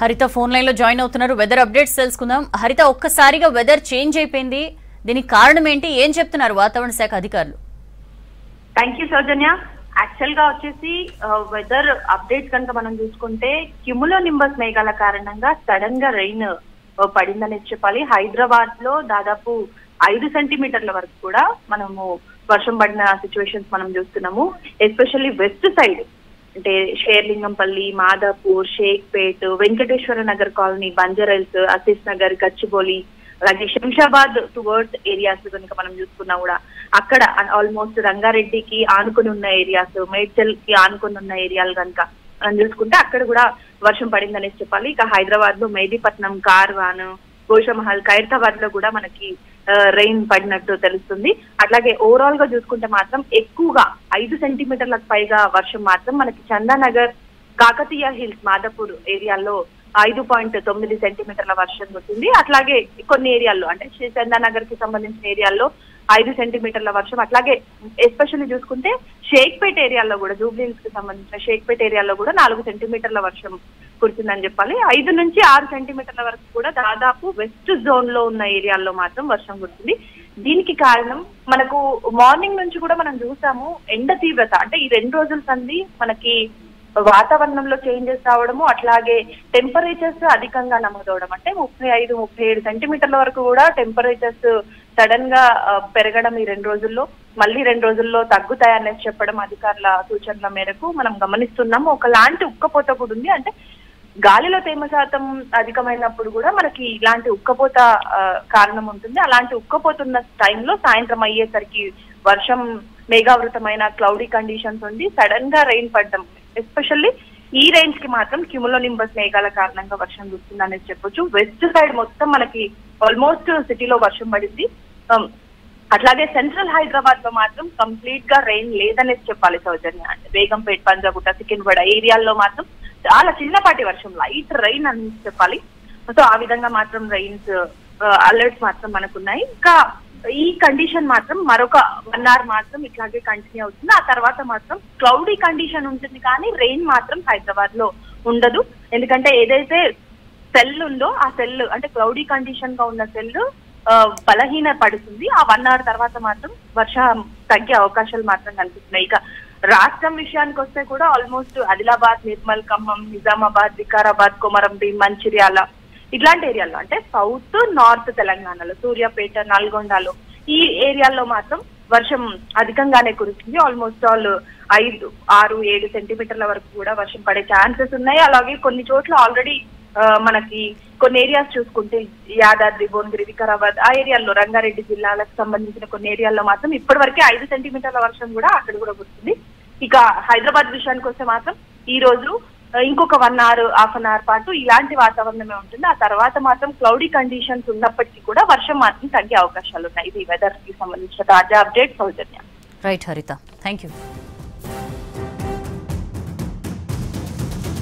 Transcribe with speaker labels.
Speaker 1: హరిత phone line లో join అవుతున్నారు వెదర్ అప్డేట్స్ తెలుసుకుందాం హరిత ఒక్కసారిగా వెదర్ చేంజ్ అయిపోయింది దీనికి కారణం ఏంటి ఏం చెప్తున్నారు వాతావరణ శాఖ అధికారులు
Speaker 2: థ్యాంక్ యూ సౌజన్య యాక్చువల్ గా వచ్చేసి వెదర్ అప్డేట్ కనుక మనం చూసుకుంటే క్యుములో నింబస్ మేఘాల కారణంగా సడన్ గా రెయిన్ పడిందని చెప్పాలి హైదరాబాద్ లో దాదాపు ఐదు సెంటీమీటర్ల వరకు కూడా మనము వర్షం పడిన సిచ్యువేషన్స్ మనం చూస్తున్నాము ఎస్పెషల్లీ వెస్ట్ సైడ్ అంటే షేర్లింగంపల్లి మాదాపూర్ షేక్పేట్ వెంకటేశ్వర నగర్ కాలనీ బంజారైల్స్ అసీస్ నగర్ గచ్చిబౌలి అలాగే శంషాబాద్ టువర్డ్స్ ఏరియాస్ కనుక మనం చూసుకున్నా కూడా అక్కడ ఆల్మోస్ట్ రంగారెడ్డికి ఆనుకుని ఉన్న ఏరియాస్ మేడ్చల్ కి ఆనుకుని ఉన్న ఏరియాలు కనుక మనం చూసుకుంటే అక్కడ కూడా వర్షం పడిందనేసి చెప్పాలి ఇక హైదరాబాద్ లో మెహదీపట్నం కార్వాన్ గోషమహల్ ఖైరతాబాద్ లో కూడా మనకి రెయిన్ పడినట్టు తెలుస్తుంది అట్లాగే ఓవరాల్ గా చూసుకుంటే మాత్రం ఎక్కువగా ఐదు సెంటీమీటర్లకు పైగా వర్షం మాత్రం మనకి చందానగర్ కాకతీయ హిల్స్ మాదాపూర్ ఏరియాలో ఐదు పాయింట్ తొమ్మిది సెంటీమీటర్ల వర్షం వచ్చింది అట్లాగే కొన్ని ఏరియాల్లో అంటే చందానగర్ కి సంబంధించిన ఏరియాల్లో ఐదు సెంటీమీటర్ల వర్షం అట్లాగే ఎస్పెషల్లీ చూసుకుంటే షేక్పేట్ ఏరియాలో కూడా జూబ్లీ హిల్స్ కి సంబంధించిన షేక్పేట్ ఏరియాలో కూడా నాలుగు సెంటీమీటర్ల వర్షం కురిసిందని చెప్పాలి ఐదు నుంచి ఆరు సెంటీమీటర్ల వరకు కూడా దాదాపు వెస్ట్ జోన్ లో ఉన్న ఏరియాల్లో మాత్రం వర్షం కురిసింది దీనికి కారణం మనకు మార్నింగ్ నుంచి కూడా మనం చూసాము ఎండ తీవ్రత అంటే ఈ రెండు రోజుల సంది మనకి వాతావరణంలో చేంజెస్ రావడము అట్లాగే టెంపరేచర్స్ అధికంగా నమోదవడం అంటే ముప్పై ఐదు ముప్పై ఏడు సెంటీమీటర్ల వరకు కూడా టెంపరేచర్స్ సడన్ గా ఆ, పెరగడం ఈ రెండు రోజుల్లో మళ్ళీ రెండు రోజుల్లో తగ్గుతాయనేసి చెప్పడం అధికారుల సూచనల మేరకు మనం గమనిస్తున్నాము ఒకలాంటి ఉక్కపోత కూడా ఉంది అంటే గాలిలో తేమ శాతం అధికమైనప్పుడు కూడా మనకి ఇలాంటి ఉక్కపోత ఆ, కారణం ఉంటుంది అలాంటి ఉక్కపోత ఉన్న టైంలో సాయంత్రం అయ్యేసరికి వర్షం మేఘావృతమైన క్లౌడీ కండిషన్స్ ఉండి సడన్ గా రెయిన్ పడడం ఎస్పెషల్లీ ఈ రేంజ్ కి మాత్రం క్యుములో నింబస్ మేఘాల కారణంగా వర్షం కురుస్తుంది అనేది చెప్పొచ్చు వెస్ట్ సైడ్ మొత్తం మనకి ఆల్మోస్ట్ సిటీలో వర్షం పడింది Um, అట్లాగే సెంట్రల్ హైదరాబాద్ లో మాత్రం కంప్లీట్ గా రెయిన్ లేదనేసి చెప్పాలి సౌజన్య అంటే బేగంపేట్ పంజాగుట్ట సికింద్వాడ ఏరియాల్లో మాత్రం చాలా చిన్నపాటి వర్షం లైట్ రెయిన్ అని చెప్పాలి సో ఆ విధంగా మాత్రం రెయిన్స్ అలర్ట్స్ మాత్రం మనకున్నాయి ఇంకా ఈ కండిషన్ మాత్రం మరొక వన్ అవర్ మాత్రం ఇట్లాగే కంటిన్యూ అవుతుంది ఆ తర్వాత మాత్రం క్లౌడీ కండిషన్ ఉంటుంది కానీ రెయిన్ మాత్రం హైదరాబాద్ లో ఉండదు ఎందుకంటే ఏదైతే సెల్ ఉందో ఆ సెల్ అంటే క్లౌడీ కండిషన్ గా ఉన్న సెల్ బలహీన పడుతుంది ఆ వన్ అవర్ తర్వాత మాత్రం వర్షం తగ్గే అవకాశాలు మాత్రం కనిపిస్తున్నాయి ఇక రాష్ట్రం విషయానికి వస్తే కూడా ఆల్మోస్ట్ ఆదిలాబాద్ నిర్మల్ ఖమ్మం నిజామాబాద్ వికారాబాద్ కొమరంభీం మంచిర్యాల ఇట్లాంటి ఏరియాలో అంటే సౌత్ నార్త్ తెలంగాణలో సూర్యాపేట నల్గొండలో ఈ ఏరియాల్లో మాత్రం వర్షం అధికంగానే కురుస్తుంది ఆల్మోస్ట్ ఆల్ ఐదు ఆరు ఏడు సెంటీమీటర్ల వరకు కూడా వర్షం పడే ఛాన్సెస్ ఉన్నాయి అలాగే కొన్ని చోట్ల ఆల్రెడీ మనకి కొన్ని ఏరియాస్ చూసుకుంటే యాదాద్రి భువనగిరి వికారాబాద్ ఆ ఏరియాల్లో రంగారెడ్డి జిల్లాలకు సంబంధించిన కొన్ని ఏరియాల్లో మాత్రం ఇప్పటి వరకే ఐదు సెంటీమీటర్ల వర్షం కూడా అక్కడ కూడా కురుస్తుంది ఇక హైదరాబాద్ విషయానికి వస్తే మాత్రం ఈ రోజు ఆ, ఇంకొక one hour half an hour పాటు ఇలాంటి వాతావరణమే ఉంటుంది ఆ తర్వాత మాత్రం క్లౌడీ కండిషన్స్ ఉన్నప్పటికీ కూడా వర్షం మాత్రం తగ్గే అవకాశాలు ఉన్నాయి ఇది వెదర్ కి సంబంధించిన తాజా update Soujanya
Speaker 1: right Haritha thank you